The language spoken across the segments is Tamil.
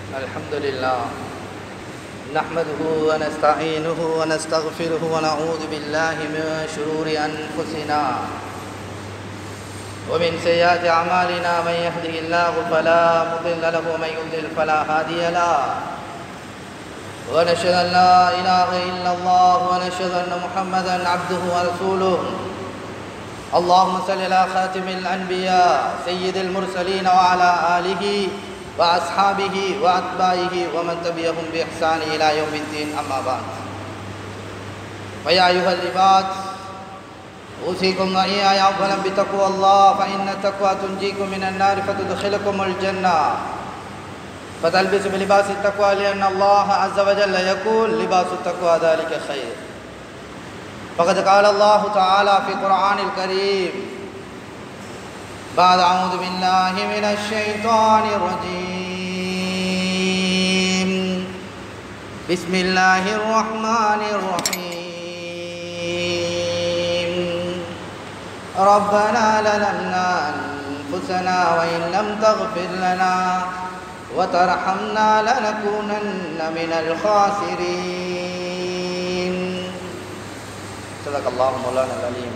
الحمد لله نحمده ونستعينه ونستغفره ونعوذ بالله من شرور أنفسنا ومن سيئات أعمالنا من يهده الله فلا مضل له ومن يضلل فلا هادي له ونشهد أن لا إله إلا الله ونشهد أن محمدا عبده ورسوله اللهم صل على خاتم الأنبياء سيد المرسلين وعلى آله وأصحابه وأتباعه ومن تبعهم بإحسان إلى يوم الدين أما بعد فيا أيها العباد أوصيكم وإياي أولا بتقوى الله فإن التقوى تنجيكم من النار فتدخلكم الجنة فتلبس بلباس التقوى لأن الله عز وجل يقول لباس التقوى ذلك خير فقد قال الله تعالى في القرآن الكريم بعد أعوذ بالله من الشيطان الرجيم بسم الله الرحمن الرحيم ربنا لنا أنفسنا وإن لم تغفر لنا وترحمنا لنكونن من الخاسرين صدق الله مولانا العليم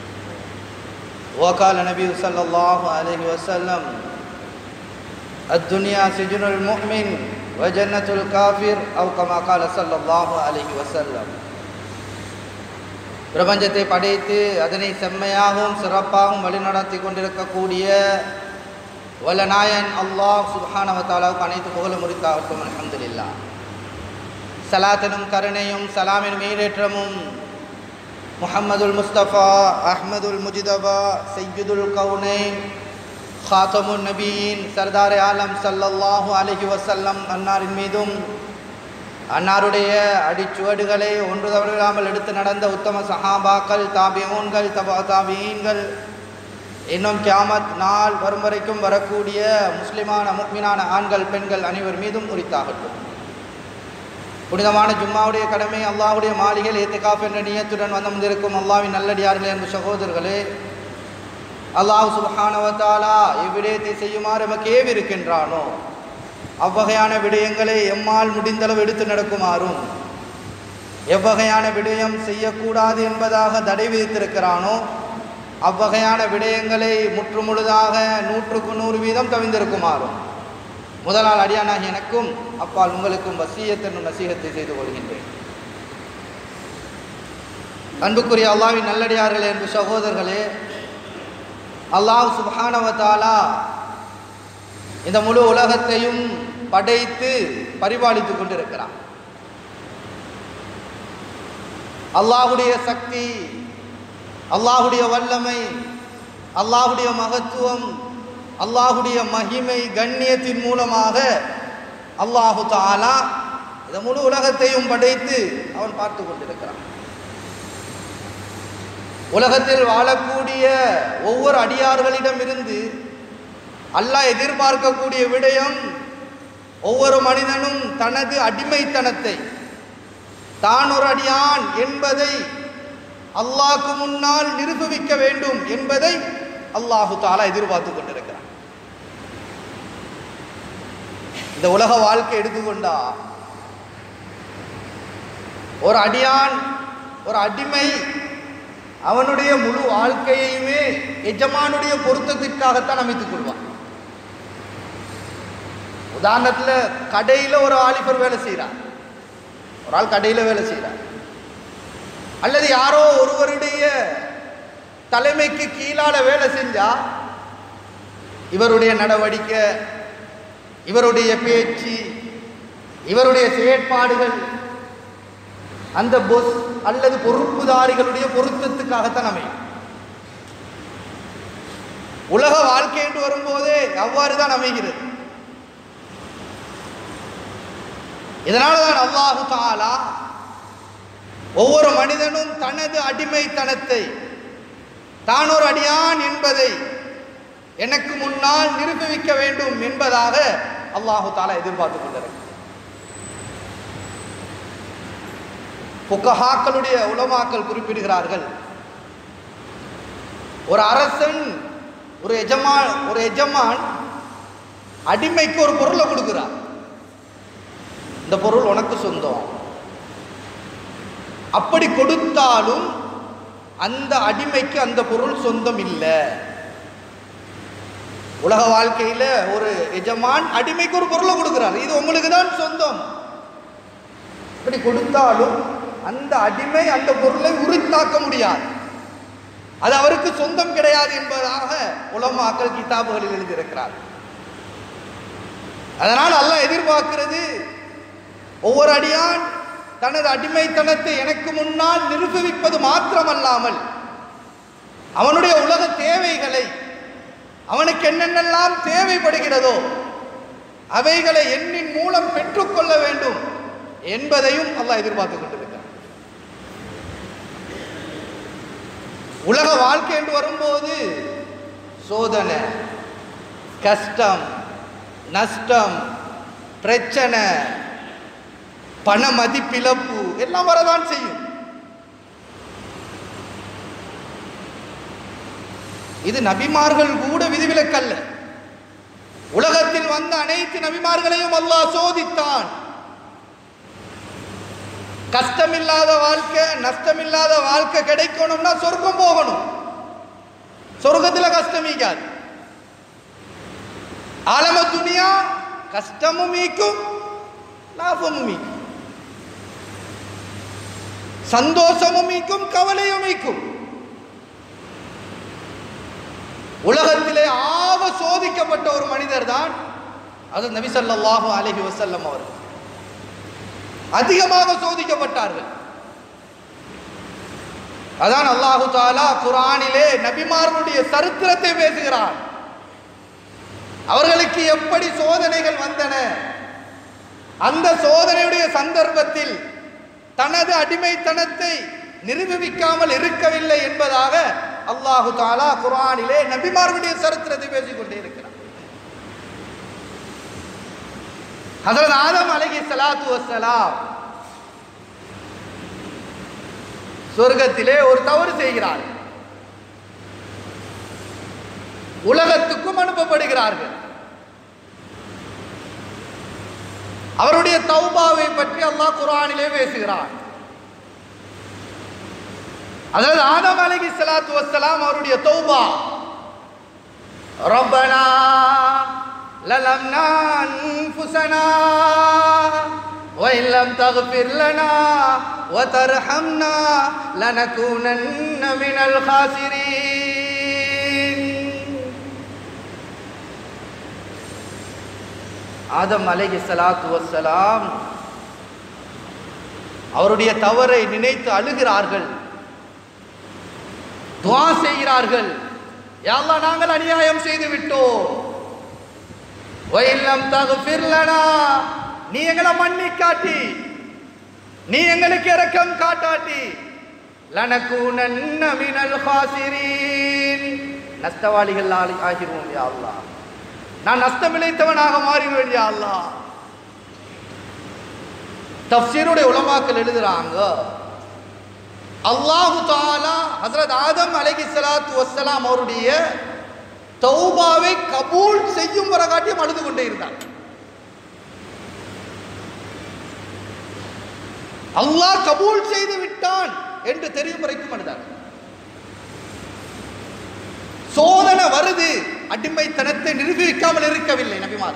وقال النبي صلى الله عليه وسلم الدنيا سجن المؤمن وجنة الكافر أو كما قال صلى الله عليه وسلم பிரபஞ்சத்தை படைத்து அதனை செம்மையாகவும் சிறப்பாகவும் வழிநடத்தி கொண்டிருக்கக்கூடிய வல்லநாயன் அல்லாஹ் சுப்ஹானவத்தாலாவுக்கு அனைத்து புகழும் முறித்தாகட்டும் அலமதுல்லா சலாத்தனும் கருணையும் சலாமின் மீடேற்றமும் முஹம்மதுல் முஸ்தபா அஹ்மதுல் முஜிதபா சையதுல் கவுனைன் ஹாத்தமுன் நபீன் சர்தார் ஆலம் சல்லல்லாஹு அலஹி வசல்லம் அன்னாரின் மீதும் அன்னாருடைய அடிச்சுவடுகளை ஒன்று தவறில்லாமல் எடுத்து நடந்த உத்தம சஹாபாக்கள் தாபியூன்கள் தபா தாபீன்கள் இன்னும் கியாமத் நாள் வரும் வரைக்கும் வரக்கூடிய முஸ்லிமான முக்மினான ஆண்கள் பெண்கள் அனைவர் மீதும் உரித்தாகட்டும் புனிதமான ஜும்மாவுடைய கடமை அல்லாஹுடைய மாளிகையில் ஏத்துக்காஃப் என்ற நியத்துடன் வந்து வந்திருக்கும் அல்லாவின் நல்லடியார்களே என்பது சகோதரர்களே அல்லாஹ் சுபஹானவத்தாலா எவ்விடயத்தை செய்யுமாறு எமக்கு ஏவிருக்கின்றானோ அவ்வகையான விடயங்களை எம்மால் முடிந்தளவு எடுத்து நடக்குமாறும் எவ்வகையான விடயம் செய்யக்கூடாது என்பதாக தடை விதித்திருக்கிறானோ அவ்வகையான விடயங்களை முற்றுமுழுதாக நூற்றுக்கு நூறு வீதம் தவிந்திருக்குமாறும் முதலால் அடியானாகி எனக்கும் அப்பால் உங்களுக்கும் வசியத்தன் நசீகத்தை செய்து கொள்கின்றேன் அன்புக்குரிய அல்லாவின் நல்லடியார்களே என்று சகோதரர்களே அல்லாஹ் சுபானவத்தாலா இந்த முழு உலகத்தையும் படைத்து பரிபாலித்து கொண்டிருக்கிறான் அல்லாஹுடைய சக்தி அல்லாஹுடைய வல்லமை அல்லாஹுடைய மகத்துவம் அல்லாஹுடைய மகிமை கண்ணியத்தின் மூலமாக அல்லாஹு தாலா இந்த முழு உலகத்தையும் படைத்து அவன் பார்த்து கொண்டிருக்கிறான் உலகத்தில் வாழக்கூடிய ஒவ்வொரு அடியார்களிடமிருந்து அல்லாஹ் எதிர்பார்க்கக்கூடிய விடயம் ஒவ்வொரு மனிதனும் தனது அடிமைத்தனத்தை தான் ஒரு அடியான் என்பதை அல்லாஹ்க்கு முன்னால் நிரூபிக்க வேண்டும் என்பதை அல்லாஹு தாலா எதிர்பார்த்து கொண்டிருக்கிறான் இந்த உலக வாழ்க்கை எடுத்துக்கொண்டா ஒரு அடியான் ஒரு அடிமை அவனுடைய முழு வாழ்க்கையுமே எஜமானுடைய பொருத்தத்திற்காகத்தான் அமைத்துக் கொள்வான் உதாரணத்தில் கடையில் ஒரு ஆலிபர் வேலை செய்கிறார் ஒரு ஆள் கடையில் வேலை செய்கிறார் அல்லது யாரோ ஒருவருடைய தலைமைக்கு கீழால வேலை செஞ்சா இவருடைய நடவடிக்கை இவருடைய பேச்சு இவருடைய செயற்பாடுகள் அந்த பொஸ் அல்லது பொறுப்புதாரிகளுடைய பொருத்தத்துக்காகத்தான் அமையும் உலக வாழ்க்கை என்று வரும்போதே அவ்வாறு தான் அமைகிறது இதனால தான் அல்லாஹு தாலா ஒவ்வொரு மனிதனும் தனது அடிமைத்தனத்தை தான் ஒரு அடியான் என்பதை எனக்கு முன்னால் நிரூபிக்க வேண்டும் என்பதாக அல்லாஹு தாலா எதிர்பார்த்து கொண்டிருக்கிறார் புக்கஹாக்களுடைய உலமாக்கள் குறிப்பிடுகிறார்கள் ஒரு அரசன் ஒரு எஜமான் ஒரு எஜமான் அடிமைக்கு ஒரு பொருளை கொடுக்குறார் இந்த பொருள் உனக்கு சொந்தம் அப்படி கொடுத்தாலும் அந்த அடிமைக்கு அந்த பொருள் சொந்தம் இல்லை உலக வாழ்க்கையில ஒரு எஜமான் அடிமைக்கு ஒரு பொருளை கொடுக்கிறார் இது உங்களுக்கு தான் சொந்தம் இப்படி கொடுத்தாலும் அந்த அடிமை அந்த பொருளை உரித்தாக்க முடியாது அது அவருக்கு சொந்தம் கிடையாது என்பதாக உலமாக்கள் கிதாபுகளில் எழுதியிருக்கிறார் அதனால் அல்லாஹ் எதிர்பார்க்கிறது ஒவ்வொரு அடியான் தனது அடிமைத்தனத்தை எனக்கு முன்னால் நிரூபிப்பது மாத்திரமல்லாமல் அவனுடைய உலக தேவைகளை அவனுக்கு என்னென்னலாம் தேவைப்படுகிறதோ அவைகளை எண்ணின் மூலம் பெற்றுக்கொள்ள வேண்டும் என்பதையும் அல்லாஹ் எதிர்பார்த்து கொண்டிருக்கிறார் உலக வாழ்க்கை என்று வரும்போது சோதனை கஷ்டம் நஷ்டம் பிரச்சனை பண மதிப்பிழப்பு எல்லாம் வரதான் செய்யும் இது நபிமார்கள் கூட விதிவிலக்கல்ல உலகத்தில் வந்த அனைத்து நபிமார்களையும் அல்லாஹ் சோதித்தான் கஷ்டமில்லாத வாழ்க்கை நஷ்டமில்லாத வாழ்க்கை கிடைக்கணும்னா சொர்க்கம் போகணும் சொர்க்கத்துல கஷ்டம் ஈக்காது ஆலம துனியா கஷ்டமும் ஈக்கும் லாபமும் ஈக்கும் சந்தோஷமும் ஈக்கும் கவலையும் ஈக்கும் உலகத்திலே ஆக சோதிக்கப்பட்ட ஒரு மனிதர் தான் அது நபி ஸல்லல்லாஹு அலைஹி வஸல்லம் அவர்கள் அதிகமாக சோதிக்கப்பட்டார்கள் அதான் அல்லாஹு தாலா குரானிலே நபிமார்களுடைய சரித்திரத்தை பேசுகிறார் அவர்களுக்கு எப்படி சோதனைகள் வந்தன அந்த சோதனையுடைய சந்தர்ப்பத்தில் தனது அடிமைத்தனத்தை நிரூபிக்காமல் இருக்கவில்லை என்பதாக அல்லாஹு தாலா குரானிலே நபிமார்களுடைய சரித்திரத்தை பேசிக் கொண்டே இருக்கிறார் ஹசரத் ஆதம் அலைஹி ஸலாத்து வஸ்ஸலாம் சொர்க்கத்திலே ஒரு தவறு செய்கிறார் உலகத்துக்கும் அனுப்பப்படுகிறார்கள் அவருடைய தௌபாவை பற்றி அல்லாஹ் குர்ஆனிலே பேசுகிறார் அதாவது ஆதம் அலைஹி ஸலாத்து வஸ்ஸலாம் அவருடைய தௌபா ரப்பனா للمنا أنفسنا وإن لم تغفر لنا وترحمنا لنكونن من الخاسرين ஆதம் அலைஹி ஸலாத்து வஸ்ஸலாம் அவருடைய தவறை நினைத்து அழுகிறார்கள் துஆ செய்கிறார்கள் யா அல்லாஹ் நாங்கள் அநியாயம் செய்து விட்டோம் வயல்லம் தகுஃபிர்லனா நீ எங்களை மன்னி காட்டி நீ எங்களுக்கு இரக்கம் காட்டாட்டி லனகூனன்ன மினல் ஹாசிரீன் நஷ்டவாளிகள் ஆகி- ஆகிருவோம் யா அல்லாஹ் நான் நஷ்டமிழைத்தவனாக மாறிடுவேன் யா அல்லாஹ் தஃப்சீருடைய உலமாக்கள் எழுதுறாங்க அல்லாஹு தாலா ஹஸ்ரத் ஆதம் அலைஹி ஸலாத்து வஸ்ஸலாம் அவருடைய தௌபாவை கபூல் செய்யும் வர காட்டியும் அழுது கொண்டே இருந்தார் அல்லாஹ் கபூல் செய்து விட்டான் என்று தெரியும் வரைக்கும் அழுதார் சோதனை வருது அடிமைத்தனத்தை நிரூபிக்காமல் இருக்கவில்லை நபிமார்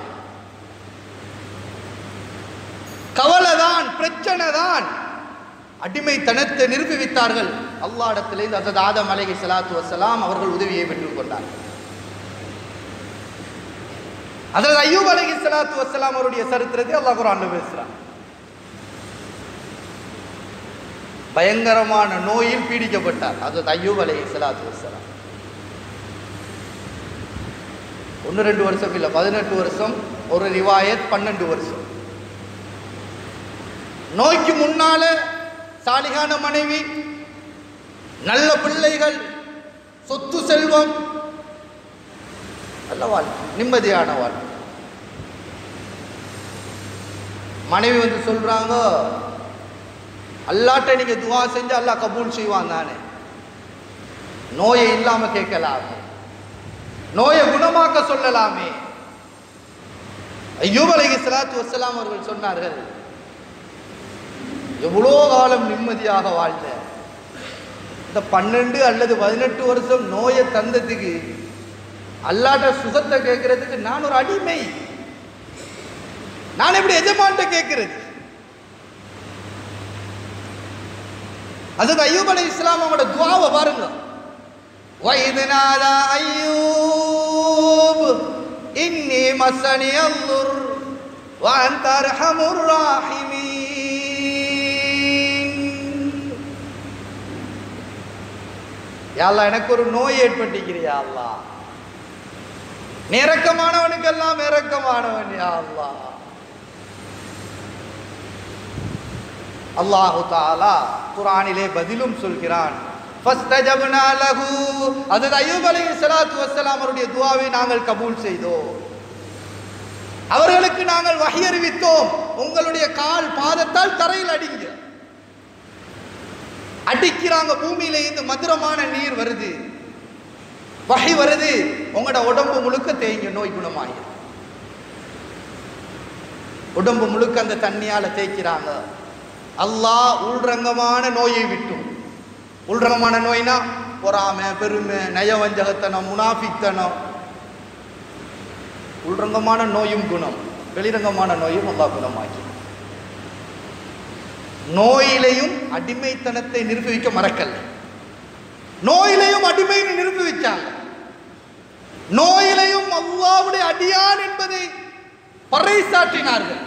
கவலைதான் பிரச்சனை தான் அடிமைத்தனத்தை நிரூபித்தார்கள் அல்லாஹ்விடத்திலே அசத் ஆதம் அலைஹி ஸலாத்து வஸ்ஸலாம் அவர்கள் உதவியை பெற்றுக் கொண்டார்கள் அதில் ஐயூப் அலைஹி ஸலாத்து வஸ்ஸலாம் அவருடைய சரித்திரத்தை அல்லாஹ் குர்ஆன்ல பேசுறான் பயங்கரமான நோயில் பீடிக்கப்பட்டார் அது ஐயூப் அலைஹி ஸலாத்து வஸ்ஸலாம் ஒன்று ரெண்டு வருஷம் இல்லை பதினெட்டு வருஷம் ஒரு ரிவாயத் பன்னெண்டு வருஷம் நோய்க்கு முன்னால சாலிகான மனைவி நல்ல பிள்ளைகள் சொத்து செல்வம் நல்ல வாழ்க்கை நிம்மதியான வாழ்க்கை மனைவி வந்து சொல்றாங்க அல்லாட்ட நீங்க துவா செஞ்சு அல்லாஹ் கபூல் செய்வான் தானே நோயை இல்லாம கேட்கலாமே நோயை குணமாக்க சொல்லலாமே ஐயூப் அலைஹி ஸலாத்து வஸ்ஸலாம் அவர்கள் சொன்னார்கள் எவ்வளோ காலம் நிம்மதியாக வாழ்ந்த இந்த பன்னெண்டு அல்லது பதினெட்டு வருஷம் நோயை தந்ததுக்கு அல்லாட்ட சுகத்தை கேட்கறதுக்கு நான் ஒரு அடிமை நான் எப்படி எஜமான்ட்ட கேட்கிறது அதுக்கு ஐயூப் அலை இஸ்லாம் அவங்களோட துவாவை பாருங்க وَإِذْ نَادَى أَيُّوبُ إِنِّي مَسَّنِيَ الضُّرُّ وَأَنْتَ أَرْحَمُ الراحمين யா அல்லாஹ் எனக்கு ஒரு நோய் ஏற்பட்டிருக்கிறியா அல்லாஹ் நிரக்கமானவனுக்கெல்லாம் இரக்கமானவன் யா அல்லாஹ் அல்லாஹு தாலா குரானிலே பதிலும் சொல்கிறான் ஃபஸ்தஜப்னா லஹு அது அய்யூப் அலைஹிஸ்ஸலாத்து வஸ்ஸலாம் அவருடைய துஆவை நாங்கள் கபூல் செய்தோம் அவர்களுக்கு நாங்கள் வஹி அறிவித்தோம் உங்களுடைய கால் பாதத்தால் தரையில் அடிங்க அடிக்கிறாங்க பூமியில இருந்து மதுரமான நீர் வருது வகை வருது உங்களோட உடம்பு முழுக்க தேய்ங்க நோய் குணமாயிரும் உடம்பு முழுக்க அந்த தண்ணியால தேய்க்கிறாங்க அல்லாஹ் உள்ரங்கமான நோயை விட்டும் உள்ரங்கமான நோய்னா பொறாமை பெருமை நயவஞ்சகத்தனம் முனாஃபித்தனம் உள்ரங்கமான நோயும் குணம் வெளிரங்கமான நோயும் அல்லாஹ் குணமாக்கி நோயிலையும் அடிமைத்தனத்தை நிரூபிக்க மறக்கல நோயிலையும் அடிமையை நிரூபிச்சாங்க நோயிலையும் அல்லாவுடைய அடியான் என்பதை பறைசாற்றினார்கள்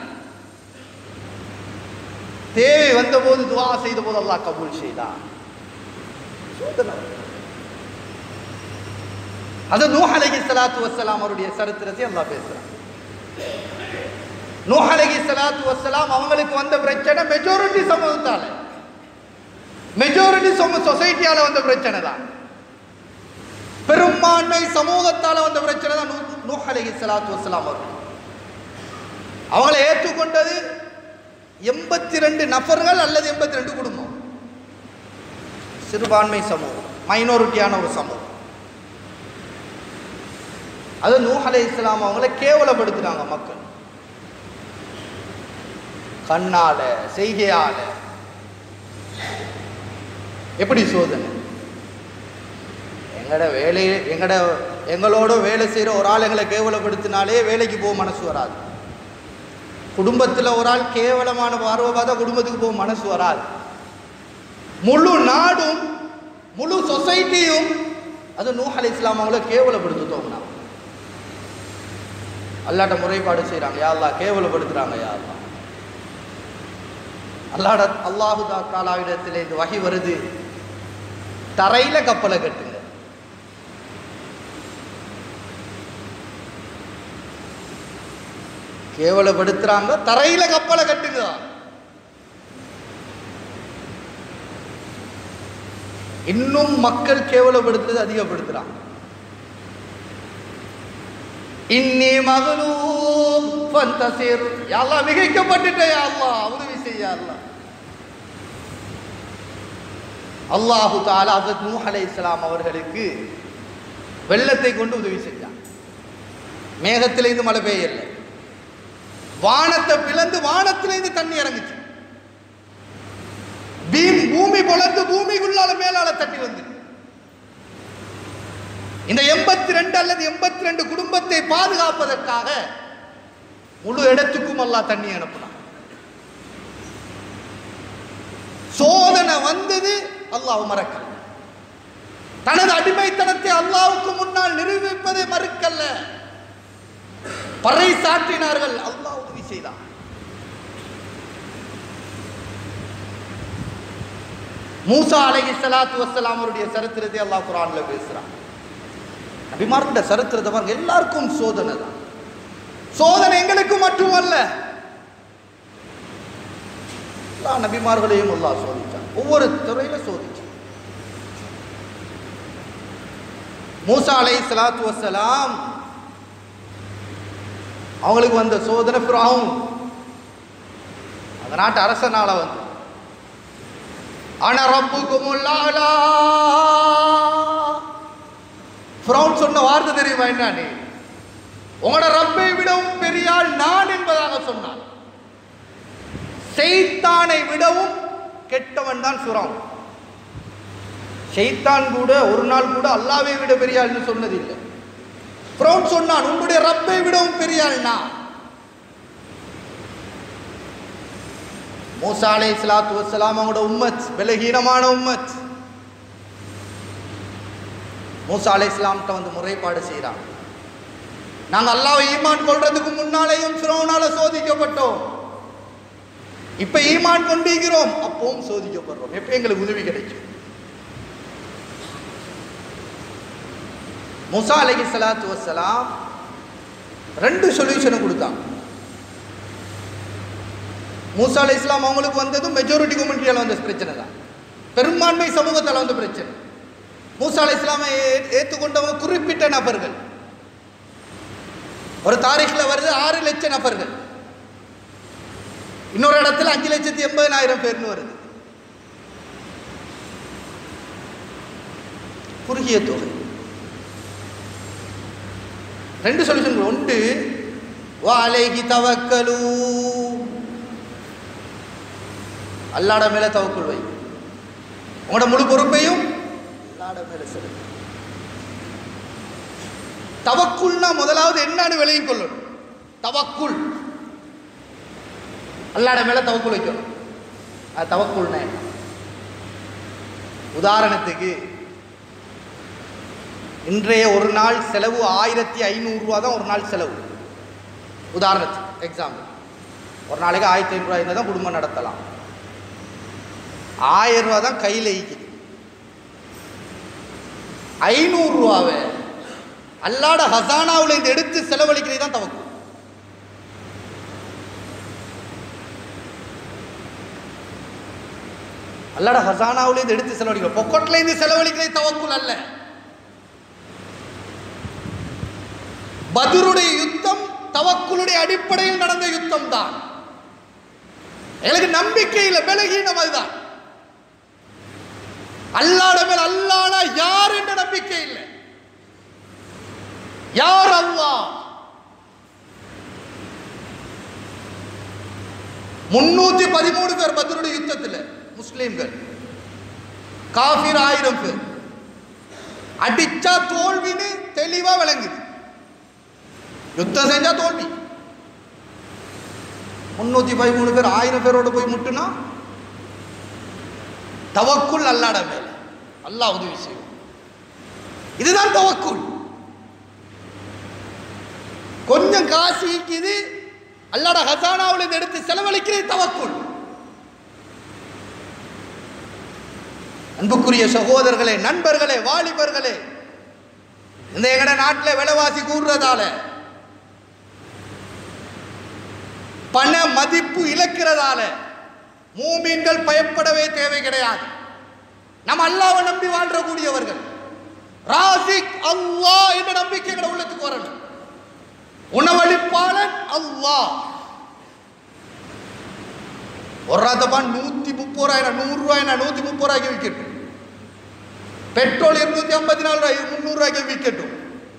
தேவை வந்தபோது துவா செய்த போது அல்லாஹ் கபூல் செய்தான் சோதனை. அது நூஹ் அலைஹி ஸலாத்து வஸ்ஸலாம் அவருடைய சரித்திரத்தை அல்லாஹ் பேசுறான் நூஹ் அலைஹி ஸலாத்து வஸ்ஸலாம் அவங்களுக்கு வந்த பிரச்சனை மெஜாரிட்டி சமூகத்தால மெஜாரிட்டி சொசைட்டியால வந்த பிரச்சனை தான் பெரும்பான்மை சமூகத்தால வந்த பிரச்சனை தான் நூ- நூஹ் அலைஹி ஸலாத்து வஸ்ஸலாம் அவர்கள் அவங்களை ஏற்றுக்கொண்டது எண்பத்தி ரெண்டு நபர்கள் அல்லது எண்பத்தி ரெண்டு குடும்பம் சிறுபான்மை சமூகம் மைனாரிட்டியான ஒரு சமூகம் அது நூஹ் அலை இஸ்லாம் அவங்கள கேவலப்படுத்துறாங்க மக்கள் கண்ணால செய்கையால எப்படி சோதனை எங்கட வேலையை எங்கட எங்களோட வேலை செய்கிற ஒரு ஆள் எங்களை கேவலப்படுத்தினாலே வேலைக்கு போக மனசு வராது குடும்பத்தில் ஒரு ஆள் கேவலமான பார்வை பார்த்தா குடும்பத்துக்கு போக மனசு வராது முழு நாடும் முழு சொசைட்டியும் அது நூஹ் அலை இஸ்லாம் அவங்கள கேவலப்படுத்துத்தோம்னா அல்லாட்ட முறைப்பாடு செய்கிறாங்க யா அல்லாஹ் கேவலப்படுத்துகிறாங்க யா அல்லாஹ் அல்லாட அல்லாஹு தாலாவிடத்தில் இந்த வகை வருது தரையில கப்பலை கட்டுங்க கேவலப்படுத்துறாங்க தரையில கப்பலை கட்டுங்க இன்னும் மக்கள் கேவலப்படுத்துறது அதிகப்படுத்துறாங்க இன்னி மகளூம் ஃபந்தசிர் யா அல்லாஹ் மிகைக்கப்பட்டுட்ட யா அல்லாஹ் உதவி செய்ய யா அல்லாஹ் அல்லாஹு தாலா ஹஜரத் நூஹ் அலைஹிஸ்ஸலாம் அவர்களுக்கு வெள்ளத்தை கொண்டு உதவி செஞ்சான் மேகத்திலிருந்து மழை பெய்யல வானத்தை பிளந்து வானத்திலிருந்து தண்ணி இறங்குச்சு பீம் பூமி பொளந்து பூமிக்குள்ளால மேலால தட்டி வந்து இந்த எண்பத்தி ரெண்டு அல்லது எண்பத்தி ரெண்டு குடும்பத்தை பாதுகாப்பதற்காக முழு இடத்துக்கும் அல்லாஹ் தண்ணி அனுப்பினான் சோதனை வந்தது அல்லாஹ் மறக்கல தனது அடிமைத்தனத்தை அல்லாஹ்வுக்கு முன்னால் நிரூபிப்பதை மறுக்கல்ல பறை சாற்றினார்கள் அல்லாஹ் உதவி செய்தான் மூசா அலைஹி ஸலாத்து வஸ்ஸலாம் அவருடைய சரித்திரத்தை அல்லாஹ் குர்ஆன்ல பேசுறான் நபிமார்கிட்ட சரித்திரத்தை பாருங்க எல்லாருக்கும் சோதனை தான் சோதனை எங்களுக்கு மட்டுமல்ல எல்லா நபிமார்களையும் அல்லாஹ் சோதிச்சான் ஒவ்வொரு துறையில சோதிச்சான் மூசா அலைஹி ஸலாத்து வஸ்ஸலாம் அவங்களுக்கு வந்த சோதனை ஃபிரௌன் அந்த நாட்டு அரசனால வந்து ஆனா ரப்புக்குமுல் அலா ஃபிரௌன் சொன்ன வார்த்தை தெரியுமா என்னன்னு உங்களோட ரப்பை விடவும் பெரியாள் நான் என்பதாக சொன்னான் செய்தானை விடவும் கெட்டவன் தான் ஃபிரௌன் ஷைத்தான் கூட ஒரு நாள் கூட அல்லாவை விட பெரிய ஆள்னு சொன்னதில்லை ஃபிரௌன் சொன்னான் உன்னுடைய ரப்பை விடவும் பெரிய ஆள்னா மூசா அலை இஸ்லாத்து வசலாம் அவங்களோட உம்மத் பலகீனமான உம்மத் மூசா அலை இஸ்லாம்கிட்ட வந்து முறைப்பாடு செய்கிறாங்க நாங்கள் அல்லாவை ஈமான் கொள்றதுக்கு முன்னாலேயும் ஃபிரௌனால சோதிக்கப்பட்டோம் இப்ப ஈமான் கொண்டிருக்கிறோம் அப்பவும் சோதிக்கப்படுறோம் எப்ப எங்களுக்கு உதவி கிடைக்கும் முசா அலைஹி ஸலாத்து வஸ்ஸலாம் ரெண்டு சொல்யூஷனை கொடுத்தாங்க மூசா அலை இஸ்லாம் அவங்களுக்கு வந்தது மெஜாரிட்டி கம்யூனிட்டியால் வந்த பிரச்சனை தான் பெரும்பான்மை சமூகத்தால் வந்த பிரச்சனை மூசா அலை இஸ்லாமை ஏ- ஏற்றுக்கொண்டவங்க குறிப்பிட்ட நபர்கள் ஒரு தாரீഖിல் வருது ஆறு லட்சம் நபர்கள் இன்னொரு இடத்துல அஞ்சு லட்சத்தி எண்பதனாயிரம் பேர்னு வருது குறுகிய தொகை ரெண்டு சொல்யூஷன் ஒன்று வாழைகி தவக்கலு அல்லாட மேல தவக்குள் வை உங்களோட முழு பொறுப்பையும் அல்லாட மேல செலுத்து தவக்குள்னா முதலாவது என்னன்னு விலையும் கொள்ளணும் தவக்குள் அல்லாட மேல தவக்குள் வைக்கணும் அது தவக்குள்னா என்ன? உதாரணத்துக்கு இன்றைய ஒரு நாள் செலவு ஆயிரத்தி ஐநூறுரூவா தான் ஒரு நாள் செலவு உதாரணத்துக்கு எக்ஸாம்பிள் ஒரு நாளைக்கு ஆயிரத்தி ஐநூறுரூவா இருந்தால் தான் குடும்பம் நடத்தலாம் ஆயிரம் ரூபா தான் கையில் ஈக்குது ஐநூறுரூவாவை அல்லாட ஹசானாவில் இருந்து எடுத்து செலவழிக்கிறது தான் தவக்கு அல்லாட ஹசானாவில் இருந்து எடுத்து செலவழிக்கிறோம் பொக்கோட்டில் இருந்து செலவழிக்கிறது தவக்குல் அல்ல பதுருடைய யுத்தம் தவக்குளுடைய அடிப்படையில் நடந்த யுத்தம் தான் எனக்கு நம்பிக்கை இல்லை பலகீனம் அதுதான் அல்லாட மேல் அல்லானா யார் என்ற நம்பிக்கை இல்லை யார் அல்லாஹ் முன்னூத்தி பதிமூணு பேர் பத்ருடைய யுத்தத்தில் முஸ்லிம்கள் காஃபிர் ஆயிரம் பேர் அடிச்சா தோல்வின்னு தெளிவா விளங்குது யுத்தம் செஞ்சா தோல்வி முன்னூத்தி பதிமூணு பேர் ஆயிரம் பேரோட போய் முட்டுனா தவக்குள் அல்லாட மேல அல்லாஹ் உதவி செய்யும் இதுதான் தவக்குள் கொஞ்சம் காசு ஈக்குது அல்லாட ஹசானாவில் இருந்து எடுத்து செலவழிக்கிறது தவக்குள் அன்புக்குரிய சகோதரர்களே நண்பர்களே வாலிபர்களே இந்த எங்கட நாட்டில் விலைவாசி கூடுறதால பண மதிப்பு இழக்கிறதால மூமீன்கள் பயப்படவே தேவை கிடையாது நம்ம அல்லாவை நம்பி வாழ்றக்கூடியவர்கள் ராசிக் அல்லாஹ் என்ற நம்பிக்கை எங்கட உள்ளத்துக்கு வரணும் உணவளிப்பாளன் அல்லாஹ் ஒரு ரதபான் நூத்தி முப்பது ரூபாய் நூறு ரூபாய் நூத்தி முப்பது ரூபாய்க்கு விற்கட்டும் பெட்ரோல் இருநூத்தி ஐம்பத்தி நாலு ரூபாய் முந்நூறு ரூபாய்க்கு விற்கட்டும்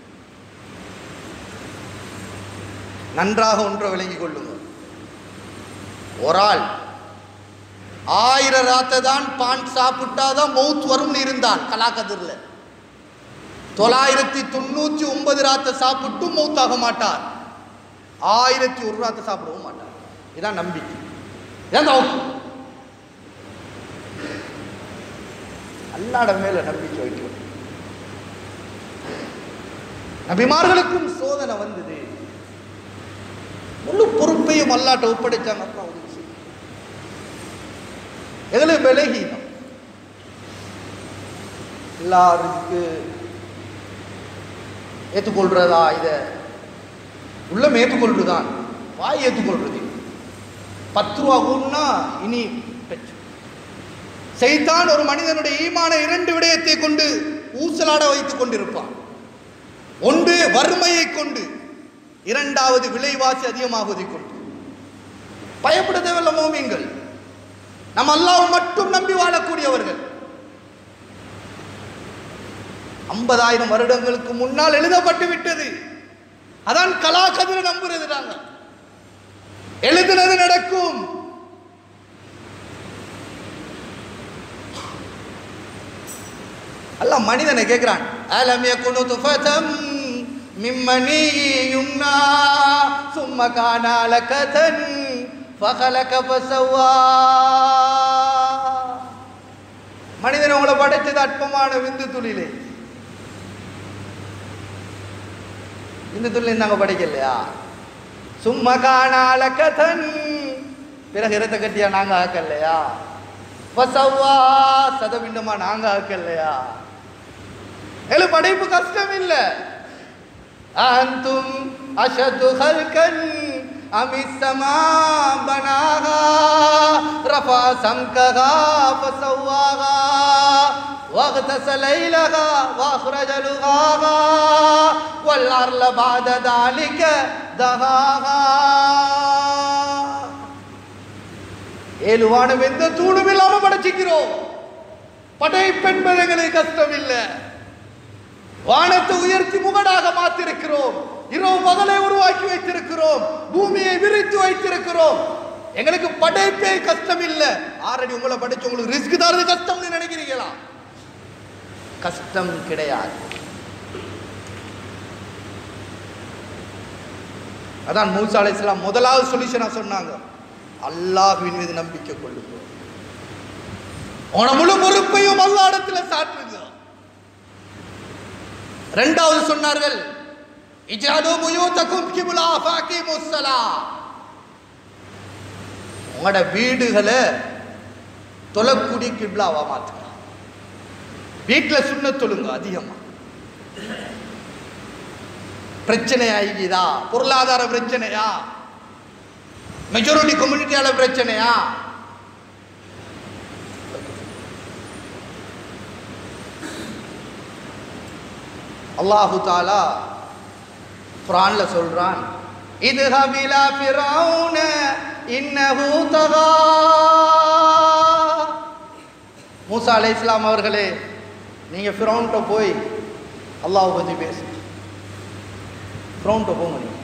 நன்றாக ஒன்றை விளங்கிக் கொள்ளுங்கள் ஒரு ஆள் ஆயிரம் ராத்தை தான் பான் சாப்பிட்டாதான் மவுத் வரும்னு இருந்தான் கலாக்கதிரில் தொள்ளாயிரத்தி தொண்ணூத்தி ஒன்பது ராத்தை சாப்பிட்டும் மௌத்தாக மாட்டார் ஆயிரத்தி ஒரு ராத்தை சாப்பிடவும் மாட்டார் இதான் நம்பிக்கை இதான் தவக்கு அல்லாட மேல நம்பிக்கை வைக்கணும் நபிமார்களுக்கும் சோதனை வந்தது முழு பொறுப்பையும் அல்லாட்ட ஒப்படைச்சாங்க அப்புறம் உதவி செய்யும் எதுல பலகீனம் எல்லாருக்கு ஏற்றுக்கொள்றதா இதை உள்ளம் ஏற்றுக்கொள்றதுதான் வாய் ஏற்றுக்கொள்றது பத்து ரூபா கூடனா இனி பிரச்சனை. செய்தான் ஒரு மனிதனுடைய ஈமான இரண்டு விடயத்தை கொண்டு ஊசலாட வைத்துக் கொண்டிருப்பான் ஒன்று வறுமையை கொண்டு இரண்டாவது விலைவாசி அதிகமாகுவதை கொண்டு பயப்பட தேவையில்ல மோமீன்கள் நம்ம அல்லாஹ் மட்டும் நம்பி வாழக்கூடியவர்கள் ஐம்பதாயிரம் வருடங்களுக்கு முன்னால் எழுதப்பட்டு விட்டது அதான் கலாக்கதிர நம்புறது நாங்க எழுதுனது நடக்கும் அல்லாஹ் மனிதனை கேட்கிறான் அலம் யகுனு துஃபதம் மிம்மனி யும்னா சும்ம கான அலகதன் ஃபகலக ஃபசவ்வா மனிதன் உங்களை படைச்சது அற்பமான விந்து துளிலே விந்து துளி நாங்க படைக்கலையா சும்மா காணால கதன் பிறகு இரத்த கட்டியா நாங்க ஆக்கலையா பசவா சதவிண்டமா நாங்க ஆக்கலையா எங்களு படைப்பு கஷ்டம் இல்ல அந்தும் அஷது ஹல்கன் அமிசமா பனாகா ரஃபா சம்ககா ஃபசவாகா واغتس ليلها واخرج لغاها والارض بعد ذلك دهاها ஏழு வானம் எந்த தூணும் இல்லாம படைச்சிக்கிறோம் படைப்பென்பது எங்களுக்கு கஷ்டம் இல்லை வானத்தை உயர்த்தி முகடாக மாத்திருக்கிறோம் இரவு பகலை உருவாக்கி வைத்திருக்கிறோம் பூமியை விரித்து வைத்திருக்கிறோம் எங்களுக்கு படைப்பே கஷ்டம் இல்ல ஆறடி உங்களை படைச்சு உங்களுக்கு ரிஸ்க் தரது கஷ்டம்னு நினைக்கிறீங்களா கஷ்டம் கிடையாது அதான் மூசா அலைஹிஸ்ஸலாம் முதலாவது சொல்யூஷனா சொன்னாங்க அல்லாஹ்வின் மீது நம்பிக்கை கொள்ளுங்க உன முழு பொறுப்பையும் அல்லாஹ் இடத்துல சாட்டுங்க ரெண்டாவது சொன்னார்கள் இஜாலு புயூதக்கும் கிபுலா ஃபாகிமுஸ் ஸலா உங்களோட வீடுகளை தொழக்கூடிய கிப்லாவா மாத்துங்க வீட்டில் சுண்ண தொழுங்க அதிகமா பிரச்சனை ஆகிதா பொருளாதார பிரச்சனையா மெஜாரிட்டி கம்யூனிட்டியால பிரச்சனையா அல்லாஹு தாலா குரான்ல சொல்றான் இது ஹபிலா ஃபிரௌன இன்னஹு தகா மூசா அலைஹிஸ்ஸலாம் அவர்களே நீங்க ஃபிரௌன்ட்ட போய் அல்லாஹ் பத்தி பேசு ஃபிரௌன்ட்ட போங்க நீங்க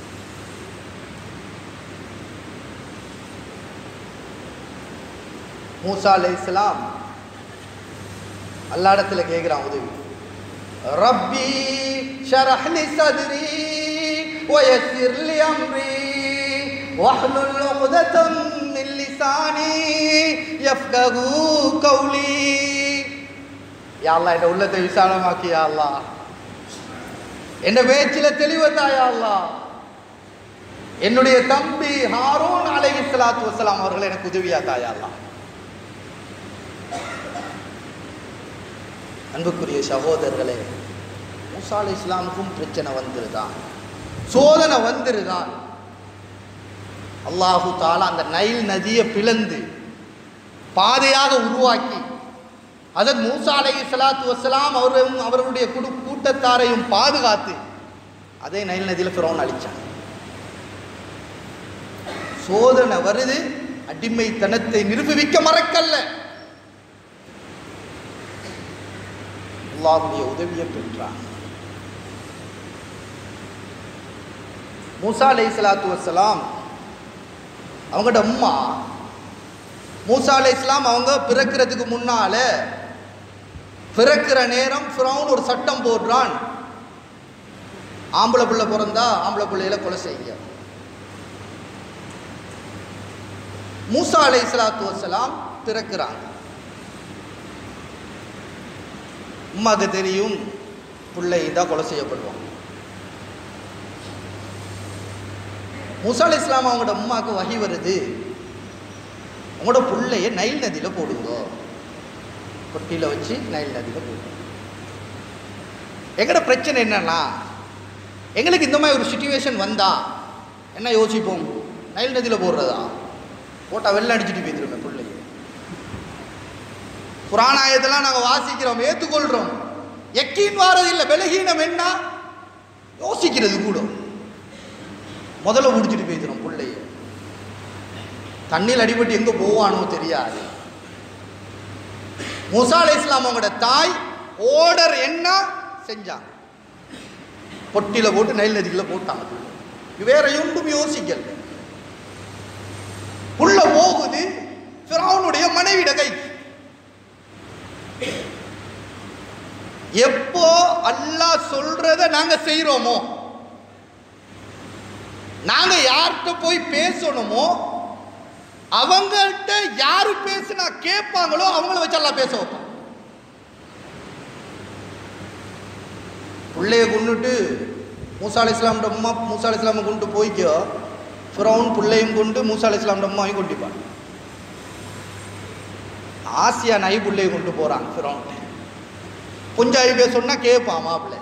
மூசா அலைஹிஸ்ஸலாம் அல்லாஹ்விடத்துல கேக்குறான் உதவி ரப்பி ஷரஹ் லி சத்ரி ويسر لي أمري واحلل عقدة من لساني يفقه قولي யா அல்லாஹ் என் உள்ளத்தை விசாலமாக்கி யா அல்லாஹ் என் பேச்சில தெளிவத்தா யா அல்லாஹ் என்னுடைய தம்பி ஹாரூன் அலைஹி ஸலாத்து வஸலாம் அவர்கள் எனக்கு உதவியா தாயா அல்லாஹ் அன்புக்குரிய சகோதரர்களே மூசா அலை இஸ்லாமுக்கும் பிரச்சனை வந்துருதான் சோதனை வந்துருதான் அல்லாஹு தாலா அந்த நைல் நதியை பிளந்து பாதையாக உருவாக்கி அதன் மூசா அலை சலாத்து வசலாம் அவரும் அவர்களுடைய குடு கூட்டத்தாரையும் பாதுகாத்து அதே நைல் நதியில் ஃபிரௌன் அழிச்சான் சோதனை வருது அடிமைத்தனத்தை நிரூபிக்க மறக்கல்ல அல்லாஹுடைய உதவியை பெற்றான் மூசா அலை சலாத்து வசலாம் அவங்களோட அம்மா மூசா அலை இஸ்லாம் அவங்க பிறக்கிறதுக்கு முன்னால பிறக்கிற நேரம் ஃபிரௌன் ஒரு சட்டம் போடுறான் ஆம்பளை பிள்ளை பிறந்தா ஆம்பளை பிள்ளையில கொலை செய்ய மூசா அலை சலாத்து வசலாம் பிறக்கிறாங்க உமாக்கு தெரியும் பிள்ளை தான் கொலை செய்யப்படுவான் மூசா அலை இஸ்லாம் அவங்களோட உமாக்கு வகி வருது உங்களோட பிள்ளைய நைல் நதியில் போடுங்க கொட்டியில் வச்சு நைல் நதியில் போடுங்க எங்களோட பிரச்சனை என்னன்னா எங்களுக்கு இந்த மாதிரி ஒரு சுச்சுவேஷன் வந்தா என்ன யோசிப்போம் நைல் நதியில் போடுறதா போட்டால் வெள்ளம் அடிச்சுட்டு போயிருமே பிள்ளைய புராணாயத்தெல்லாம் நாங்கள் வாசிக்கிறோம் ஏற்றுக்கொள்கிறோம் எக்கீன் வாரதில்லை பலகீனம் என்ன யோசிக்கிறது கூட முதல்ல முடிச்சுட்டு போய்க்கிறோம் பிள்ளைய தண்ணியில் அடிபட்டு எங்கே போவானோ தெரியாது மூசா அலை இஸ்லாம் அவங்களோட தாய் ஓடர் என்ன செஞ்சாங்க பொட்டியில் போட்டு நைல் நதிக்குள்ள போட்டாங்க வேற ஒன்றும் யோசிக்கல உள்ள போகுது ஃபிரௌனுடைய மனைவிட கை எப்போ அல்லாஹ் சொல்றத நாங்க செய்றோமோ நாங்க யார்கிட்ட போய் பேசணுமோ அவங்கள்ட்ட யாரு பேசினா கேட்பாங்களோ அவங்கள வச்சு எல்லாம் பேச வைப்பான் பிள்ளைய கொண்டுட்டு மூசா அலி இஸ்லாம் அம்மா மூசா அலி இஸ்லாமை கொண்டு போய்க்கோ ஃபிரௌன் பிள்ளையும் கொண்டு மூசா அலி இஸ்லாம் அம்மாவையும் கொண்டிப்பான் ஆசியா நை பிள்ளையை கொண்டு போறான் ஃபிரௌன் கொஞ்சம் அறிவே சொன்னா கேட்பான் மாப்பிள்ளை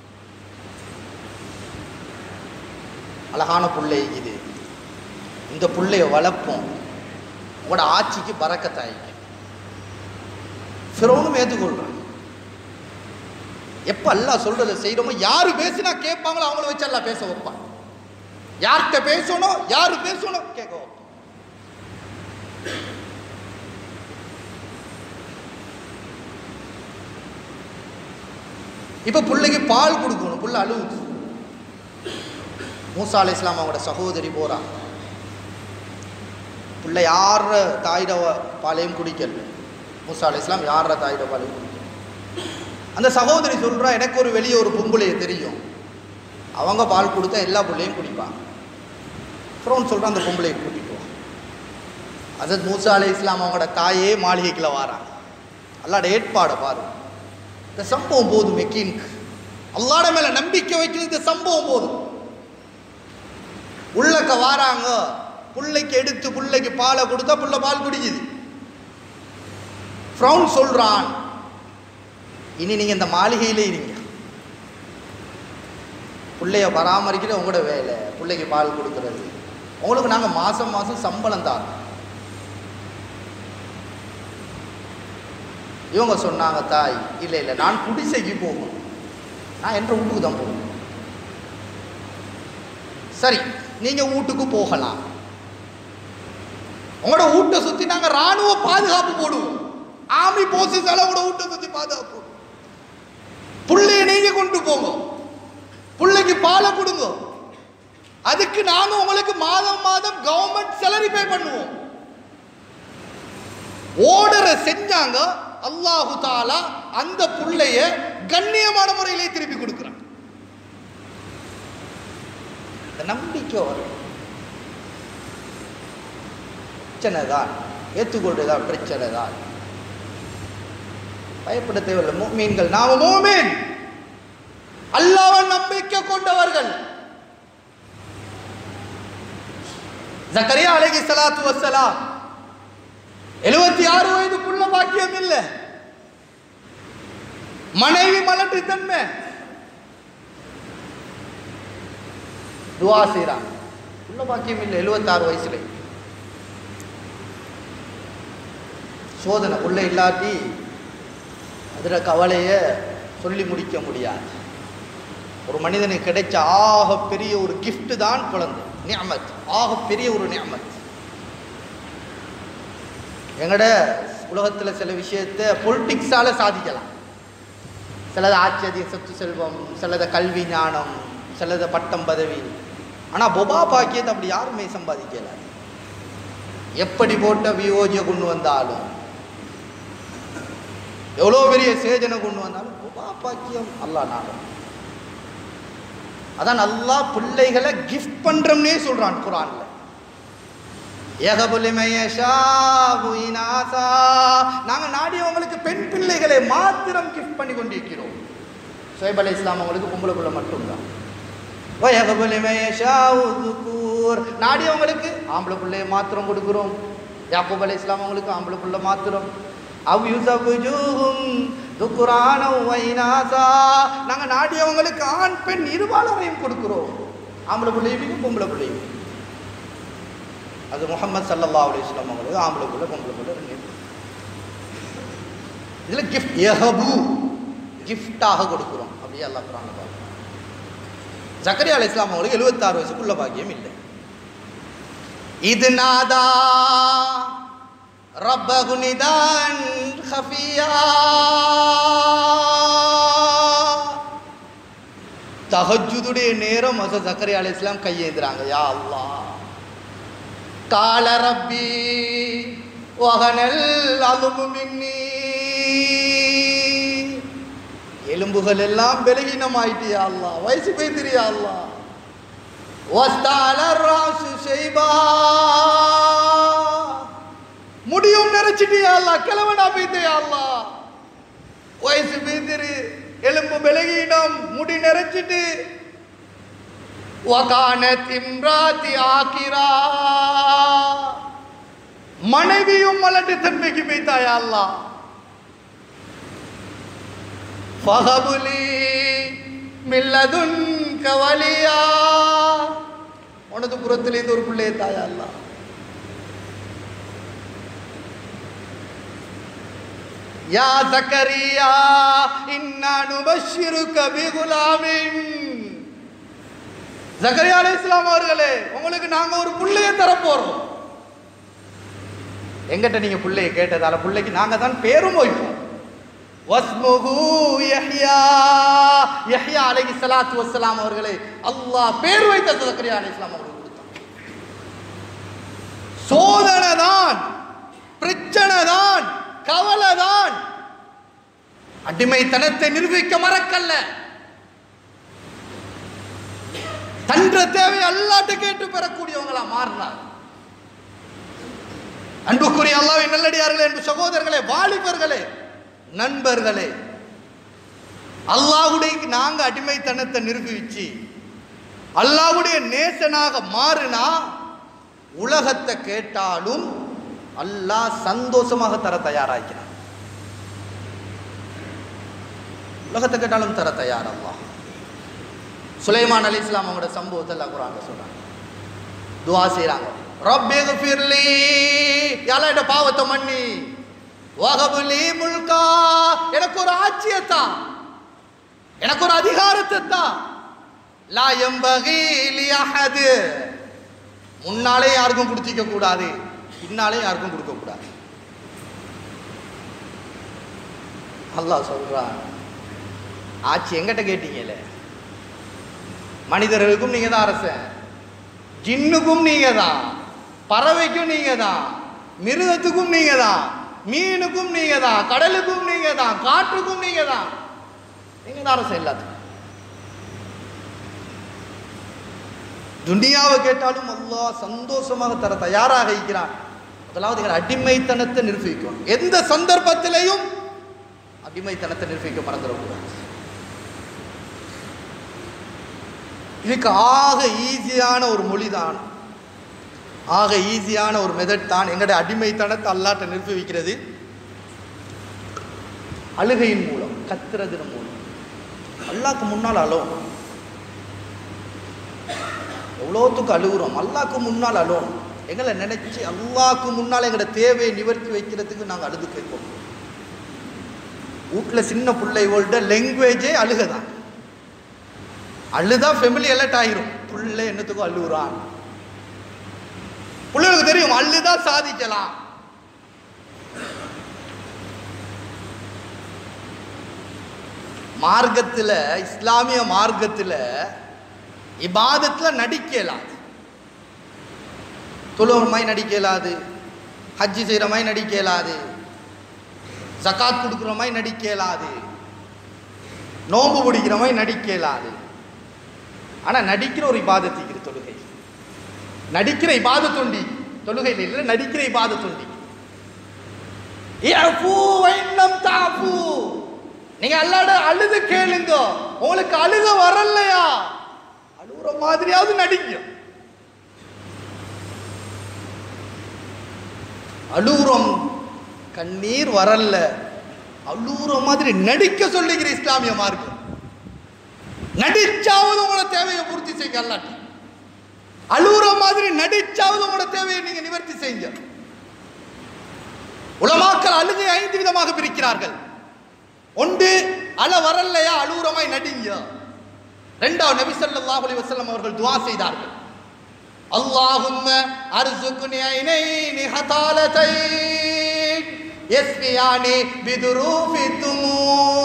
அழகான புள்ளை இது இந்த புள்ளைய வளர்ப்போம் உங்களோட ஆட்சிக்கு பறக்கத்தாயிக்கு ஃபிரௌனும் ஏற்றுக்கொள்றான் எப்ப அல்லாஹ் சொல்றதை செய்யறோமோ யாரு பேசினா கேட்பாங்களோ அவங்கள வச்சு எல்லாம் பேச வைப்பான் யார்கிட்ட பேசணும் யாரு பேசணும் கேட்க வைப்பான் இப்ப பிள்ளைக்கு பால் கொடுக்கணும் புள்ள அழுவுது மூசா அலை இஸ்லாம் அவங்களோட சகோதரி போறா புள்ள யார தாயிட பாலையும் குடிக்கல மூசா அலை இஸ்லாம் யார தாயிட பாலையும் குடிக்கல அந்த சகோதரி சொல்றா எனக்கு ஒரு வெளியே ஒரு பொம்பளைய தெரியும் அவங்க பால் கொடுத்தா எல்லா பிள்ளையும் குடிப்பாங்க ஃப்ரோன் சொல்றான் அந்த பொம்பளையை கூட்டிட்டு வா அசத் மூசா அலை இஸ்லாம் அவங்களோட தாயே மாளிகைக்குள்ள வாராங்க அல்லாட ஏற்பாடை பாரு இந்த சம்பவம் போதும் மெக்கீனுக்கு அல்லாட மேல நம்பிக்கை வைக்கிறது இந்த சம்பவம் போதும் உள்ளக்க வாராங்க புள்ளைக்கு எடுத்து புள்ளைக்கு பாலை கொடுத்தா புள்ள பால் குடிக்குது ஃப்ரௌன் சொல்றான் இனி நீங்க இந்த மாளிகையிலே இருங்க பிள்ளைய பராமரிக்கிறது உங்களோட வேலை பிள்ளைக்கு பால் கொடுக்கறது உங்களுக்கு நாங்க மாசம் மாசம் சம்பளம் தரோம் இவங்க சொன்னாங்க தாய் இல்லை இல்லை நான் குடிசைக்கு போகணும் நான் என்ற வீட்டுக்கு தான் போகணும் சரி நீங்க வீட்டுக்கு போகலாம் உங்களோட வீட்டை சுத்தி நாங்க ராணுவ பாதுகாப்பு போடுவோம் ஆர்மி போர்சஸ் எல்லாம் உங்களோட வீட்டை சுத்தி பாதுகாப்பு போடுவோம். புள்ளைய நீங்க கொண்டு போங்க புள்ளைக்கு பாலை கொடுங்க அதுக்கு நாங்க உங்களுக்கு மாதம் மாதம் கவர்மெண்ட் சேலரி பே பண்ணுவோம் ஓர்டரை செஞ்சாங்க அல்லாஹு தாலா அந்த புள்ளைய கண்ணியமான முறையிலே திருப்பி கொடுக்கிறான் இந்த நம்பிக்கை வரும் பிரச்சனை தான் ஏற்றுக்கொள்றதுதான் பிரச்சனை தான் பயப்பட தேவையில்லை மூமீன்கள் நாம மூமீன் அல்லாஹ்வை நம்பிக்கை கொண்டவர்கள் ஜக்கரியா அலைஹி ஸலாத்து வஸ்ஸலாம் எழுபத்தி ஆறு வயதுக்குள்ள பாக்கியம் இல்லை மனைவி மலட்டு தன்மை துவா செய்றாங்க உள்ள பாக்கியம் இல்லை எழுபத்தாறு வயசுல சோதனை உள்ள இல்லாட்டி அதுல கவலைய சொல்லி முடிக்க முடியாது ஒரு மனிதனுக்கு கிடைச்ச ஆக பெரிய ஒரு gift தான் குழந்தை நியமத் ஆக பெரிய ஒரு நியமத் எங்கட உலகத்தில் சில விஷயத்தை பொலிட்டிக்ஸால சாதிக்கலாம் சிலது ஆச்சரிய சொத்து செல்வம் சிலது கல்வி ஞானம் சிலது பட்டம் பதவி ஆனால் பொபா பாக்கியத்தை அப்படி யாருமே சம்பாதிக்கல எப்படி போட்ட வியோஜியை கொண்டு வந்தாலும் எவ்வளோ பெரிய சேஜனை கொண்டு வந்தாலும் பொபா பாக்கியம் அல்லாஹ் நாடும் அதான் நல்லா பிள்ளைகளை கிஃப்ட் பண்றோம்னே சொல்றான் குரான்ல நாங்க நாடியவங்களுக்கு பெண் பிள்ளைகளை மாத்திரம் கிஃப்ட் பண்ணி கொண்டிருக்கிறோம் சோயப் அலி இஸ்லாம் அவங்களுக்கு பொம்பளை பிள்ளை மட்டும்தான் நாடியவங்களுக்கு ஆம்பளை பிள்ளைய மாத்திரம் கொடுக்கிறோம் யாக்கூப் அலி இஸ்லாம் அவங்களுக்கு ஆம்பளை பிள்ளை மாத்திரம் அவ் யுசபுஜூஹும் துக்குரான வைனாசா நாங்க நாடியவங்களுக்கு ஆண் பெண் இருபாலரையும் கொடுக்கிறோம் ஆம்பளை பிள்ளையும் பொம்பளை பிள்ளையும் அது முகமது சல்லல்லா அலிஸ்லாம் அவங்களுக்கு ஆம்பளை பிள்ளை பொம்பளை பிள்ளை ரெண்டு பேரும். இதுல கிஃப்ட் எஹபு கிஃப்டாக கொடுக்கிறோம் அப்படியே அல்லாஹ் குரான் ஜக்கரியா அலி இஸ்லாம் அவங்களுக்கு எழுபத்தாறு வயசுக்குள்ள பாக்கியம் இல்லை இது நாதா ரப்பகு நிதான் ஹஃபியா தஹஜுடைய நேரம் மச ஜக்கரியா அலி இஸ்லாம் கையேந்துறாங்க யா அல்லாஹ் கால ரப்பி வகனல் அலுமு மின்னி எலும்புகள் எல்லாம் பலகீனமாயிட்டியா அல்லா வயசு பேத்திரியா அல்லா வஸ்தால ராசு செய்பா முடியும் நிறைச்சிட்டியா அல்லா கிழவனா போய்த்தியா அல்லா வயசு பேத்திரு எலும்பு பலகீனம் முடி நிறைச்சிட்டு வகானத் இம்ராத்தி ஆக்கிரா மனைவியும் மலட்டு தன்மைக்கு வைத்தாயா அல்லா ஃபஹபுலி மில்லதுன் கவலியா உனது புறத்திலேருந்து ஒரு பிள்ளையை தாயா அல்லா யா சக்கரியா இன்னா நுபஷ்ஷிருக பிகுலாமின் ஜக்கரியா அலைஹிஸ்ஸலாம் அவர்களே உங்களுக்கு நாங்க ஒரு புள்ளைய தர போறோம் எங்கிட்ட நீங்க புள்ளைய கேட்டதால புள்ளைக்கு நாங்க தான் பேரும் வைப்போம் வஸ்முஹு யஹ்யா யஹ்யா அலைஹி ஸலாத்து வஸ்ஸலாம் அவர்களே அல்லாஹ் பேர் வைத்த ஜக்கரியா அலைஹிஸ்ஸலாம் அவர்களுக்கு கொடுத்தான் சோதனை தான் பிரச்சனை தான் கவலை தான் அடிமைத்தனத்தை நிரூபிக்க மறக்கல்ல தன்ற தேவை அல்லாட்டு கேட்டு பெறக்கூடியவங்களா மாறினார் அன்புக்குரிய அல்லாவின் நல்லடியார்களே என்று சகோதரர்களே வாலிபர்களே நண்பர்களே அல்லாஹ்வுடைய நாங்க அடிமைத்தனத்தை நிரூபிச்சு அல்லாஹ்வுடைய நேசனாக மாறினா உலகத்தை கேட்டாலும் அல்லாஹ் சந்தோஷமாக தர தயாராக்கிறான் உலகத்தை கேட்டாலும் தர தயார் அல்லாஹ் சுலைமான் அலி இஸ்லாம் அவங்களோட சம்பவத்தை எல்லாம் குரான்ல சொல்றாங்க துவா செய்றாங்க ரப்பி ஃபிர்லி யாலா என்ற பாவத்தை மன்னி வகபுலி முல்கா எனக்கு ஒரு ஆட்சியத்தா எனக்கு ஒரு அதிகாரத்தை தான் லா எம்பகி லி அஹது முன்னாலே யாருக்கும் கொடுத்திக்க கூடாது பின்னாலே யாருக்கும் கொடுக்க கூடாது அல்லாஹ் சொல்றான் ஆட்சி எங்கிட்ட கேட்டீங்களே மனிதர்களுக்கும் நீங்க தான் அரசன் ஜின்னுக்கும் நீங்க தான் பறவைக்கும் நீங்க தான் மிருகத்துக்கும் நீங்க தான் மீனுக்கும் நீங்க தான் கடலுக்கும் நீங்க தான் காற்றுக்கும் நீங்க தான் நீங்க தான் அரசன் எல்லாத்துக்கும் துனியாவை கேட்டாலும் அல்லாஹ் சந்தோஷமாக தர தயாராக இருக்கிறான் முதலாவது எங்கள் அடிமைத்தனத்தை நிரூபிக்கும் எந்த சந்தர்ப்பத்திலையும் அடிமைத்தனத்தை நிரூபிக்க மறந்துடக்கூடாது இதுக்கு ஆக ஈஸியான ஒரு மொழி தான் ஆக ஈஸியான ஒரு மெதட் தான் எங்களுடைய அடிமைத்தனத்தை அல்லாட்ட நிறுத்தி வைக்கிறது அழுகையின் மூலம் கத்துறதின் மூலம் அல்லாக்கு முன்னால் அழுவோம் எவ்வளோத்துக்கு அழுகுறோம் அல்லாக்கு முன்னால் அழுவோம் எங்களை நினைச்சு அல்லாக்கு முன்னால் எங்களோட தேவையை நிவர்த்தி வைக்கிறதுக்கு நாங்கள் அழுது கேட்போம் வீட்டில் சின்ன பிள்ளைகளோட லாங்குவேஜே அழுகதான் அழுதா ஃபெமிலி அலர்ட் ஆகிரும் புள்ள என்னத்துக்கும் அழுகுறான் பிள்ளைகளுக்கு தெரியும் அழுதா சாதிக்கலாம் மார்க்கத்தில் இஸ்லாமிய மார்க்கத்தில் இபாதத்தில் நடிக்கலாது தொழுகிற மாதிரி நடிக்கலாது ஹஜ்ஜி செய்கிற மாதிரி நடிக்கலாது ஜகாத் கொடுக்குற மாதிரி நடிக்கலாது நோன்பு பிடிக்கிற மாதிரி நடிக்கலாது ஆனால் நடிக்கிற ஒரு இபாதத்திக்கிற தொழுகை நடிக்கிற இபாதத்துண்டி தொழுகையில் இல்லை நடிக்கிற இபாதத்துண்டி இயஃபு வைன்னம் தாஃபு நீங்க அல்லாட அழுது கேளுங்க உங்களுக்கு அழுக வரலையா அழுகுற மாதிரியாவது நடிங்க அழுகுறோம் கண்ணீர் வரல அழுகுற மாதிரி நடிக்க சொல்லுகிற இஸ்லாமிய மார்க்கம் நடிச்சாவது உங்களோட தேவையை பூர்த்தி செய்யுங்க அல்லாட்டி அழுகுற மாதிரி நடிச்சாவது உங்களோட தேவையை நீங்க நிவர்த்தி செய்யுங்க உலமாக்கள் அழுகை ஐந்து விதமாக பிரிக்கிறார்கள் ஒன்று அழ வரலையா அழுகுறமாய் நடிங்க ரெண்டாவது நபி ஸல்லல்லாஹு அலைஹி வஸல்லம் அவர்கள் துஆ செய்தார்கள் அல்லாஹும்ம அர்சுக்னி ஐனைனி ஹதாலதைன் யஸ்ஃபியானி பிதுரூஃபி துமூ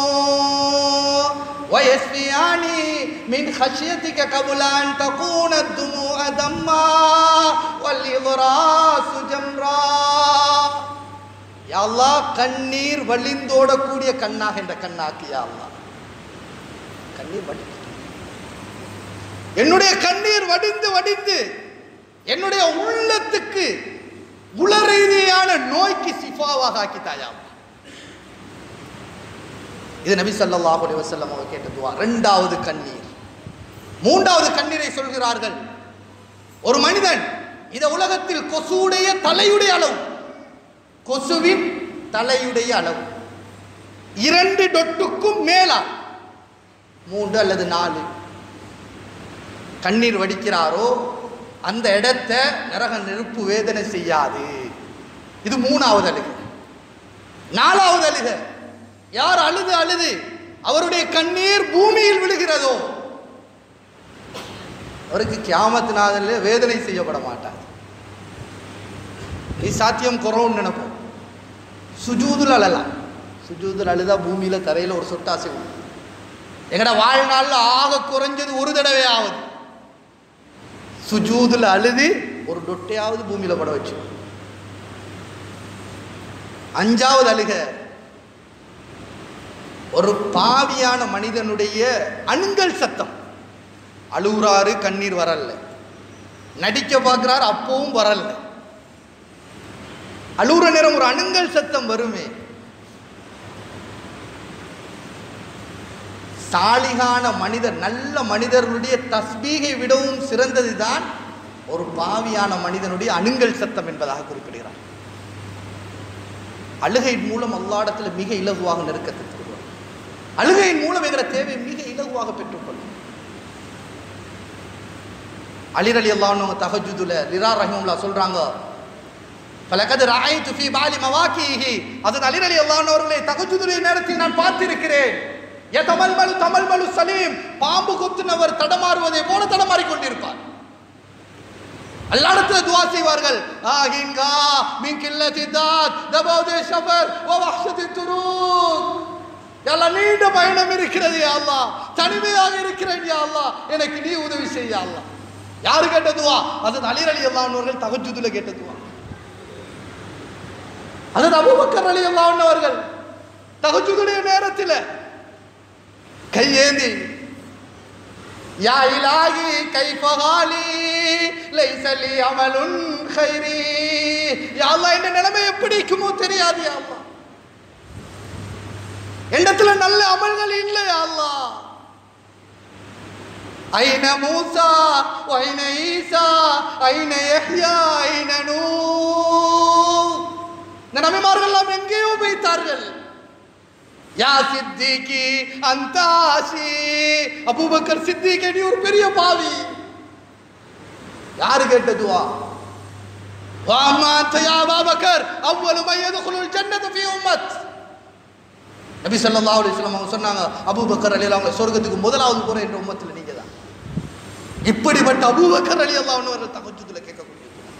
ويسفياني من خشيتك قبل أن تكون الدموع دما والإضراس جمرا யா அல்லாஹ் கண்ணீர் வழிந்தோடக்கூடிய கண்ணாக என்ற கண்ணாக்கு யா அல்லாஹ் கண்ணீர் வடிந்து என்னுடைய கண்ணீர் வடிந்து வடிந்து என்னுடைய உள்ளத்துக்கு உள ரீதியான நோய்க்கு சிஃபாவாக ஆக்கித்தாயா இது நபி ஸல்லல்லாஹு அலைஹி வஸல்லம் அவர் கேட்ட துவா இரண்டாவது கண்ணீர் மூன்றாவது கண்ணீரை சொல்கிறார்கள் ஒரு மனிதன் இந்த உலகத்தில் கொசுவுடைய தலையுடைய அளவு கொசுவின் தலையுடைய அளவு இரண்டு டொட்டுக்கும் மேலா மூன்று அல்லது நாலு கண்ணீர் வடிக்கிறாரோ அந்த இடத்தை நரக நெருப்பு வேதனை செய்யாது இது மூணாவது அழுகு நாலாவது அழுக யார் அழுது அழுது அவருடைய கண்ணீர் பூமியில் விழுகிறதோ அவருக்கு கியாமத்து நாதல்ல வேதனை செய்யப்பட மாட்டார் நீ சாத்தியம் குறவுன்னு நினைப்போம் சுஜூதுல அழலாம் சுஜூதுல அழுதா பூமியில தரையில ஒரு சொட்டாசை விழும் எங்கட வாழ்நாள்ல ஆக குறைஞ்சது ஒரு தடவை ஆகுது சுஜூதுல அழுது ஒரு டொட்டையாவது பூமியில பட வச்சு அஞ்சாவது அழுக ஒரு பாவியான மனிதனுடைய அணுங்கல் சத்தம் அழுகுறாரு கண்ணீர் வரல நடிக்க பார்க்கிறாரு அப்பவும் வரல அழுகுற நேரம் ஒரு அணுங்கல் சத்தம் வருமே சாலிகான மனிதர் நல்ல மனிதர்களுடைய தஸ்பீகை விடவும் சிறந்ததுதான் ஒரு பாவியான மனிதனுடைய அணுங்கல் சத்தம் என்பதாக குறிப்பிடுகிறார் அழுகையின் மூலம் அல்லாடத்தில் மிக இலகுவாக நெருக்கத்துக்கு வருவார் அழுகையின் மூலம் என்கிற தேவை மிக இலகுவாக பெற்றுக்கொள்ளும் அலிர் அலி அல்லாஹ் தஹஜுதுல லிரா ரஹிமுல்லா சொல்றாங்க பலகது ராய்து ஃபீ பாலி மவாக்கிஹி அது அலிர் அலி அல்லாஹ் அவர்களை தஹஜுதுடைய நேரத்தில் நான் பார்த்திருக்கிறேன் ஏ தமல்மலு தமல்மலு சலீம் பாம்பு கொத்துனவர் தடமாறுவதை போல தடமாறிக் கொண்டிருப்பார் அல்லாடத்துல துவா செய்வார்கள் ஆகின்கா மின் கில்லதி தாத் தபௌதே ஷபர் வ வஹ்ஷதி துரூக் எல்லாம் நீண்ட பயணம் இருக்கிறது யா அல்லாஹ் தனிமையாக இருக்கிறேன் யா அல்லாஹ் எனக்கு நீ உதவி செய்ய யா அல்லாஹ் யாரு கேட்ட துவா அது அலி அலி அல்லாஹ்னவர்கள் தஹஜ்ஜுதுல கேட்ட துவா அது அபூபக்கர் அலி அல்லாஹ்னவர்கள் தஹஜ்ஜுதுடைய நேரத்தில் கையேந்தி யா இலாஹி கைஃப ஹாலி லைஸ லி அமலுன் கைரி யா அல்லாஹ் இந்த நிலைமை எப்படி இருக்குமோ தெரியாது யா அல்லாஹ் என்னத்துல நல்ல அமல்கள் இல்லை யா அல்லாஹ் ஐன மூசா ஐன ஈசா ஐன யஹ்யா ஐன நூ இந்த நபிமார்கள் எல்லாம் எங்கேயோ வைத்தார்கள் யா சித்திகி அந்தாசி அபூபக்கர் சித்திகி நீ ஒரு பெரிய பாவி யாரு கேட்டதுவா வாமா யா அபூபக்கர் அவ்வளவு மை யதுகுலுல் ஜன்னத ஃபீ உம்மத் நபி ஸல்லல்லாஹு அலைஹி வஸல்லம் அவங்க சொன்னாங்க அபூபக்கர் ரலியல்லாஹு அன்ஹு சொர்க்கத்துக்கு முதலாவது போற என்ற உம்மத்தில் நீங்க தான் இப்படிப்பட்ட அபூபக்கர் ரலியல்லாஹு அன்ஹு அவர்கள் தஹஜ்ஜுதுல கேட்கக்கூடிய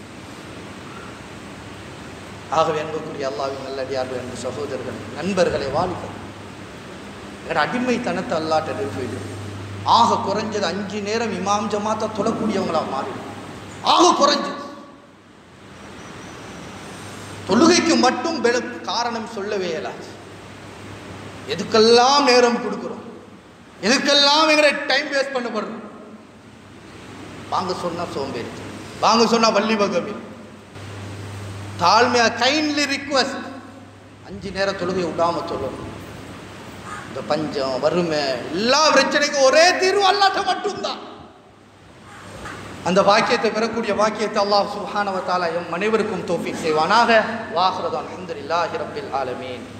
ஆகவே அன்புக்குரிய அல்லாவின் நல்லடியார்கள் என்று சகோதரர்கள் நண்பர்களை வாலிபர் எங்களோட அடிமைத்தனத்தை அல்லாட்ட நிறுத்திடும் ஆக குறைஞ்சது அஞ்சு நேரம் இமாம் ஜமாத்தா தொழக்கூடியவங்களா மாறிடும் ஆக குறைஞ்சது தொழுகைக்கு மட்டும் பெல காரணம் சொல்லவே இயலாது எதுக்கெல்லாம் நேரம் கொடுக்குறோம் எதுக்கெல்லாம் எங்களை டைம் வேஸ்ட் பண்ணப்படுறோம் வாங்க சொன்னா சோம்பேறி வாங்க சொன்னா வள்ளி பகமி தாழ்மையா கைண்ட்லி ரிக்வஸ்ட் அஞ்சு நேரம் தொழுகை விடாம சொல்லணும் இந்த பஞ்சம் வறுமை எல்லா பிரச்சனைக்கும் ஒரே தீர்வு அல்லாட்ட மட்டும்தான் அந்த வாக்கியத்தை பெறக்கூடிய வாக்கியத்தை அல்லாஹ் சுப்ஹானஹு வ தஆலா எம் அனைவருக்கும் தௌஃபீக் செய்வானாக வாஹ்ரதான் அல்ஹம்துலில்லாஹி ரப்பில் ஆலமீன்